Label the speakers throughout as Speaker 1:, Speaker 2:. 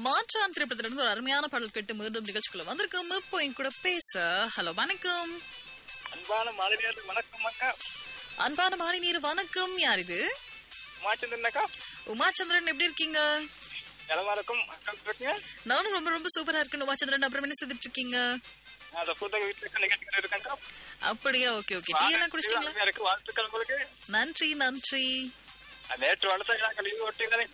Speaker 1: மாற்றான் திரைப்படத்துல இருந்து ஒரு அருமையான பாடல் கேட்டு மீண்டும் நிகழ்ச்சிக்குள்ள வந்திருக்கோம் இப்போ என் கூட பேச ஹலோ வணக்கம்
Speaker 2: அன்பான மாணவியர்கள் வணக்கம் அக்கா
Speaker 1: அன்பான மாலை நீர் வணக்கம் யார் இது
Speaker 2: மாச்சந்திரன் அக்கா
Speaker 1: உமாச்சந்திரன் எப்படி இருக்கீங்க
Speaker 2: நலமா இருக்கும் அக்கா இருக்கீங்க
Speaker 1: நானும் ரொம்ப ரொம்ப சூப்பரா இருக்கேன் உமாச்சந்திரன் அப்புறம் என்ன செய்துட்டு இருக்கீங்க
Speaker 2: நான் அந்த புத்தக வீட்டுக்கு நிகழ்ச்சிகள் இருக்கேன்க்கா
Speaker 1: அப்படியா ஓகே ஓகே டீ எல்லாம் குடிச்சிட்டீங்களா
Speaker 2: அருமையா இருக்கு வாழ்த்துக்கள் உங்களுக்கு
Speaker 1: நன்றி நன்றி
Speaker 2: நான் நேற்று வளர்த்த லீவு ஒட்டிங்களே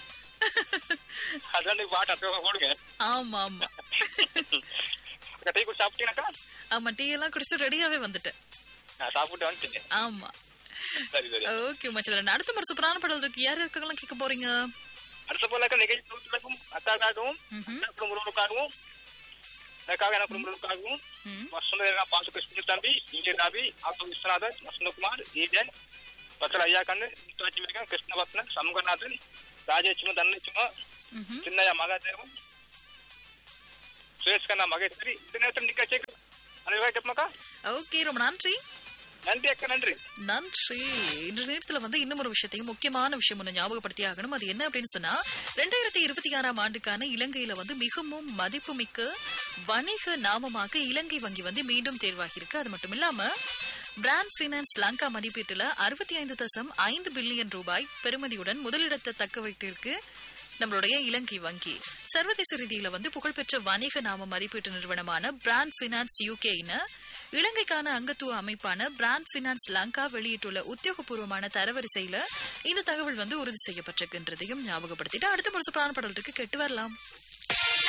Speaker 2: அதான் நீ பாட்டு அப்போ போடுங்க
Speaker 1: ஆமா ஆமா
Speaker 2: அக்கா டீ குடிச்சு சாப்பிட்டீங்கக்கா
Speaker 1: ஆமா டீ எல்லாம் குடிச்சிட்டு ரெடியாவே வந்துட்டேன்
Speaker 2: நான் சாப்பிட்டு வந்துட்டேன்
Speaker 1: ஆமா
Speaker 2: சரி சரி
Speaker 1: ஓகே உமாச்சந்திரன் அடுத்த ஒரு சூப்பரான பாடல் இருக்கு யார் இருக்காங்களாம் கேட்க போறீங்க
Speaker 2: அடுத்த போல நிகழ்ச்சி தொகுப்புகளுக்கும் அக்காக்காகவும்
Speaker 1: ம்ஹும்.
Speaker 2: அக்கா குடும்பங்களுக்காகவும் எனக்காக என குடும்பங்களுக்காகவும்
Speaker 1: ம்.
Speaker 2: வசந்த பாசு கிருஷ்ண தம்பி இந்திய தாபி ஆட்டோ விஸ்வநாதன் வசந்தகுமார் ஈஜன் பக்கல் ஐயா கண்ணு முத்தாச்சி மிருகம் கிருஷ்ணபத்னன் சமூகநாதன் ராஜேச்சும தனலட்சும
Speaker 1: ம்ஹும்.
Speaker 2: சின்னையா மகாதேவன் சுரேஷ் கண்ணா மகேஸ்வரி இந்த நேரத்தில் நிகழ்ச்சி அனைவரும் கேட்போமாக்கா
Speaker 1: ஓகே ரொம்ப நன்றி
Speaker 2: நன்றி அக்கா நன்றி
Speaker 1: நன்றி இந்த நேரத்துல வந்து இன்னும் ஒரு விஷயத்தையும் முக்கியமான விஷயம் ஒண்ணு ஞாபகப்படுத்தி ஆகணும் அது என்ன அப்படின்னு சொன்னா ரெண்டாயிரத்தி இருபத்தி ஆறாம் ஆண்டுக்கான இலங்கையில வந்து மிகவும் மதிப்புமிக்க வணிக நாமமாக இலங்கை வங்கி வந்து மீண்டும் தேர்வாகியிருக்கு அது மட்டும் இல்லாம பிராண்ட் பினான்ஸ் லங்கா மதிப்பீட்டுல அறுபத்தி ஐந்து தசம் ஐந்து பில்லியன் ரூபாய் பெறுமதியுடன் முதலிடத்தை தக்க வைத்திருக்கு நம்மளுடைய இலங்கை வங்கி சர்வதேச ரீதியில வந்து புகழ்பெற்ற வணிக நாம மதிப்பீட்டு நிறுவனமான பிராண்ட் பினான்ஸ் யூகேன இலங்கைக்கான அங்கத்துவ அமைப்பான பிராண்ட் பினான்ஸ் லங்கா வெளியிட்டுள்ள உத்தியோகபூர்வமான தரவரிசையில இந்த தகவல் வந்து உறுதி செய்யப்பட்டிருக்கின்றதையும் ஞாபகப்படுத்திட்டு அடுத்த ஒரு சூப்பரான பாடல் இருக்கு கேட்டு வரலாம்